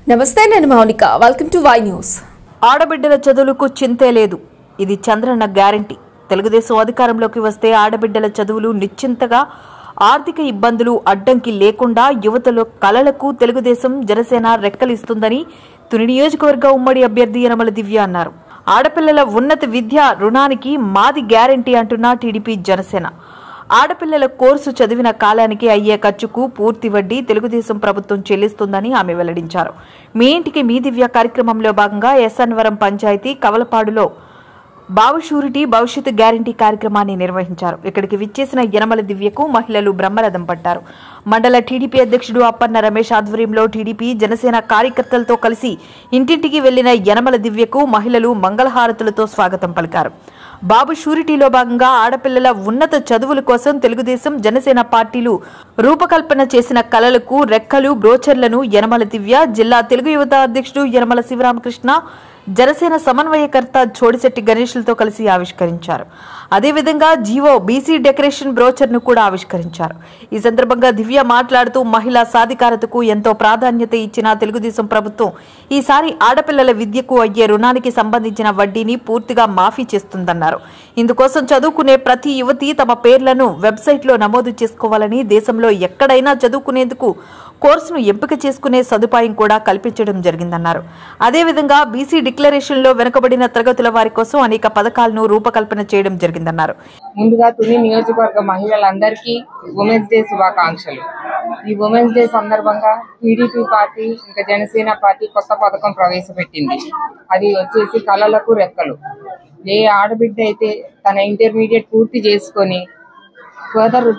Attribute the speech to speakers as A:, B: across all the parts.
A: నమస్తే నేను Mounika welcome to Y news
B: ఆడబిడ్డల చదువులకు చింతే లేదు ఇది చంద్రన్న గ్యారంటీ తెలుగుదేశం అధికారంలోకి వస్తే ఆడబిడ్డల చదువులు నిశ్చింతగా ఆర్థిక ఇబ్బందులు అడ్డంకి లేకుండా యువతలో కలలకు తెలుగుదేశం జనసేన రెక్కలిస్తుందని తుని నియోజకవర్గ ఉమ్మడి అభ్యర్థి యనమల దివ్య అన్నారు ఆడపిల్లల ఉన్నత విద్య రుణానికి మాది గ్యారంటీ అంటున్న టీడీపీ జనసేన ఆడపిల్లల కోర్సు చదివిన కాలానికి అయ్యే ఖర్చుకు పూర్తి వడ్డీ తెలుగుదేశం ప్రభుత్వం చెల్లిస్తుందని ఆమె వెల్లడించారు మీ ఇంటికి మీ దివ్య కార్యక్రమంలో భాగంగా ఎస్ఎన్వరం పంచాయతీ కవలపాడులో బావు షూరిటీ భవిష్యత్తు గ్యారంటీ కార్యక్రమాన్ని నిర్వహించారు ఇక్కడికి విచ్చేసిన యనమల దివ్యకు మహిళలు బ్రహ్మరథం పట్టారు మండల టీడీపీ అధ్యక్షుడు అప్పన్న రమేష్ ఆధ్వర్యంలో టీడీపీ జనసేన కార్యకర్తలతో కలిసి ఇంటింటికి వెళ్లిన యనమల దివ్యకు మహిళలు మంగళహారతులతో స్వాగతం పలికారు బాబు షూరిటీలో భాగంగా ఆడపిల్లల ఉన్నత చదువుల కోసం తెలుగుదేశం జనసేన పార్టీలు రూపకల్పన చేసిన కళలకు రెక్కలు బ్రోచర్లను యనమల దివ్య జిల్లా తెలుగు యువత అధ్యక్షుడు యనమల శివరామకృష్ణ జనసేన సమన్వయకర్త చోడిశెట్టి గణేష్లతో కలిసి ఆవిష్కరించారు అదేవిధంగా జీవో బీసీ డెకరేషన్ బ్రోచర్ ను కూడా ఆవిష్కరించారు ఈ సందర్భంగా దివ్య మాట్లాడుతూ మహిళా సాధికారతకు ఎంతో ప్రాధాన్యత ఇచ్చిన తెలుగుదేశం ప్రభుత్వం ఈసారి ఆడపిల్లల విద్యకు అయ్యే రుణానికి సంబంధించిన వడ్డీని పూర్తిగా మాఫీ చేస్తుందన్నారు ఇందుకోసం చదువుకునే ప్రతి యువతి తమ పేర్లను వెబ్సైట్లో నమోదు చేసుకోవాలని దేశంలో ఎక్కడైనా చదువుకునేందుకు కోర్సును ఎంపిక చేసుకునే సదుపాయం కూడా కల్పించడం జరిగిందన్నారు అదేవిధంగా బీసీ డిక్లరేషన్లో వెనుకబడిన తరగతుల వారి కోసం అనేక పథకాలను రూపకల్పన చేయడం జరిగిందన్నారు
C: ముందుగా తుని నియోజకవర్గ మహిళలందరికీ ఉమెన్స్ డే శుభాకాంక్షలు ఈ ఉమెన్స్ డే సందర్భంగా టీడీపీ పార్టీ ఇంకా జనసేన పార్టీ కొత్త పథకం ప్రవేశపెట్టింది అది వచ్చేసి కళలకు రెక్కలు ఏ ఆడబిడ్డ అయితే తన ఇంటర్మీడియట్ పూర్తి చేసుకొని ఫర్దర్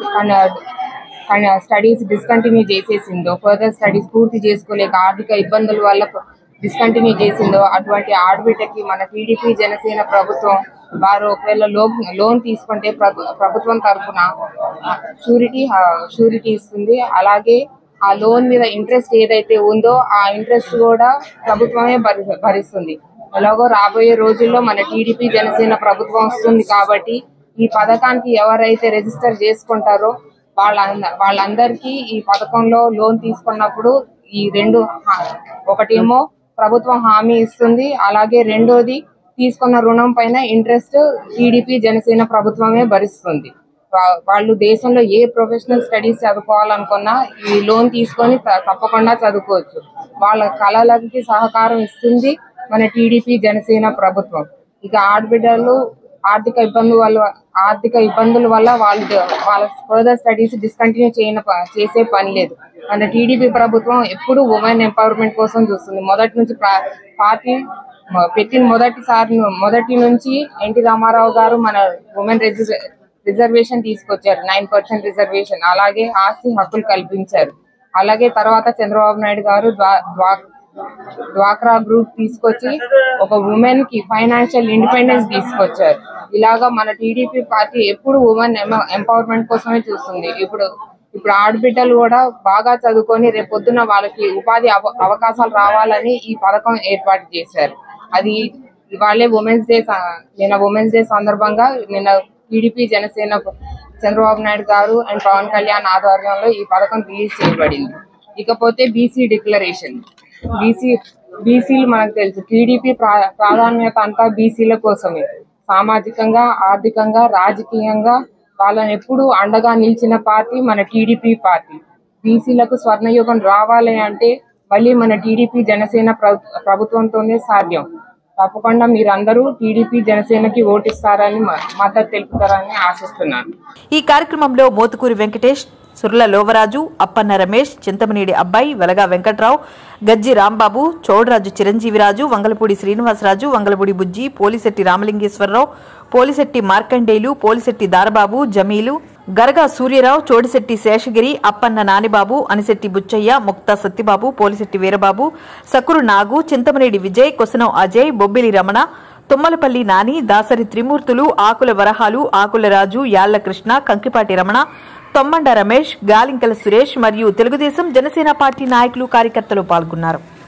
C: స్టడీస్ డిస్కంటిన్యూ చేసేసిందో ఫర్దర్ స్టడీస్ పూర్తి చేసుకోలేక ఆర్థిక ఇబ్బందుల వల్ల డిస్కంటిన్యూ చేసిందో అటువంటి ఆడబిడ్డకి మన టీడీపీ జనసేన ప్రభుత్వం వారు ఒకవేళ లోన్ లోన్ తీసుకుంటే ప్రభు ప్రభుత్వం తరఫున షూరిటీ షూరిటీ ఇస్తుంది అలాగే ఆ లోన్ మీద ఇంట్రెస్ట్ ఏదైతే ఉందో ఆ ఇంట్రెస్ట్ కూడా ప్రభుత్వమే భరి భరిస్తుంది ఎలాగో రాబోయే రోజుల్లో మన టీడీపీ జనసేన ప్రభుత్వం వస్తుంది కాబట్టి ఈ పథకానికి ఎవరైతే రిజిస్టర్ చేసుకుంటారో వాళ్ళ వాళ్ళందరికీ ఈ పథకంలో లోన్ తీసుకున్నప్పుడు ఈ రెండు హా- ఒకటేమో ప్రభుత్వం హామీ ఇస్తుంది అలాగే రెండోది తీసుకున్న రుణం పైన ఇంట్రెస్ట్ టీడీపీ జనసేన ప్రభుత్వమే భరిస్తుంది వా- వాళ్ళు దేశంలో ఏ ప్రొఫెషనల్ స్టడీస్ చదువుకోవాలనుకున్నా ఈ లోన్ తీసుకొని త- తప్పకుండా చదువుకోవచ్చు వాళ్ళ కళలకి సహకారం ఇస్తుంది మన టీడీపీ జనసేన ప్రభుత్వం ఇక ఆడబిడ్డలు ఆర్థిక ఇబ్బందుల వల్ల ఆర్థిక ఇబ్బందుల వల్ల వాళ్ళు వాళ్ళ ఫర్దర్ స్టడీస్ డిస్కంటిన్యూ చేయన ప- చేసే పని లేదు మన టీడీపీ ప్రభుత్వం ఎప్పుడు ఉమెన్ ఎంపవర్మెంట్ కోసం చూస్తుంది మొదటి నుంచి ప్రా- పార్టీ మ- పెట్టిన మొదటిసారి ను- మొదటి నుంచి ఎన్టీ రామారావు గారు మన ఉమెన్ రిజర్వేషన్ తీసుకొచ్చారు నైన్ పర్సెంట్ రిజర్వేషన్ అలాగే ఆస్తి హక్కులు కల్పించారు అలాగే తర్వాత చంద్రబాబు నాయుడు గారు ద్వా- ద్వా- డ్వాక్రా గ్రూప్ తీసుకొచ్చి ఒక ఉమెన్ కి ఫైనాన్షియల్ ఇండిపెండెన్స్ తీసుకొచ్చారు ఇలాగా మన టీడీపీ పార్టీ ఎప్పుడు ఉమెన్ ఎంపవర్మెంట్ కోసమే చూస్తుంది ఇప్పుడు ఇప్పుడు ఆడబిడ్డలు కూడా బాగా చదువుకొని రేపు పొద్దున వాళ్ళకి ఉపాధి అవ- అవకాశాలు రావాలని ఈ పథకం ఏర్పాటు చేశారు అది ఇవాళే ఉమెన్స్ డే స- నిన్న ఉమెన్స్ డే సందర్భంగా నిన్న టీడీపీ జనసేన చంద్రబాబు నాయుడు గారు అండ్ పవన్ కళ్యాణ్ ఆధ్వర్యంలో ఈ పథకం రిలీజ్ చేయబడింది ఇకపోతే బీసీ డిక్లరేషన్ బీసీ బీసీలు మనకు తెలుసు టీడీపీ ప్రా- ప్రాధాన్యత అంతా బీసీల కోసమే సామాజికంగా ఆర్థికంగా రాజకీయంగా వాళ్ళని ఎప్పుడు అండగా నిలిచిన పార్టీ మన టీడీపీ పార్టీ బీసీలకు స్వర్ణయుగం రావాలి అంటే మళ్ళీ మన టీడీపీ జనసేన ప్రభు- ప్రభుత్వంతోనే సాధ్యం తప్పకుండా మీరందరూ టీడీపీ జనసేనకి ఓటిస్తారని మ- మద్దతు తెలుపుతారని ఆశిస్తున్నాను
B: ఈ కార్యక్రమంలో మోతుకూరి వెంకటేష్ సుర్ల లోవరాజు అప్పన్న రమేష్ చింతమనేడి అబ్బాయి వెలగా వెంకట్రావు గజ్జి రాంబాబు చౌడరాజు చిరంజీవిరాజు వంగలపూడి శ్రీనివాసరాజు వంగలపూడి బుజ్జి పోలిశెట్టి రామలింగేశ్వరరావు పోలిశెట్టి మార్కండేయులు పోలిశెట్టి దారబాబు జమీలు గరగా సూర్యరావు చోడిశెట్టి శేషగిరి అప్పన్న నానిబాబు అనిశెట్టి బుచ్చయ్య ముక్తా సత్యబాబు పోలిశెట్టి వీరబాబు సకురు నాగు చింతమనేడి విజయ్ కొసనం అజయ్ బొబ్బిలి రమణ తుమ్మలపల్లి నాని దాసరి త్రిమూర్తులు ఆకుల వరహాలు ఆకుల రాజు యాళ్ల కృష్ణ కంకిపాటి రమణ తొమ్మండ రమేష్ గాలింకల సురేష్ మరియు తెలుగుదేశం జనసేన పార్టీ నాయకులు కార్యకర్తలు పాల్గొన్నారు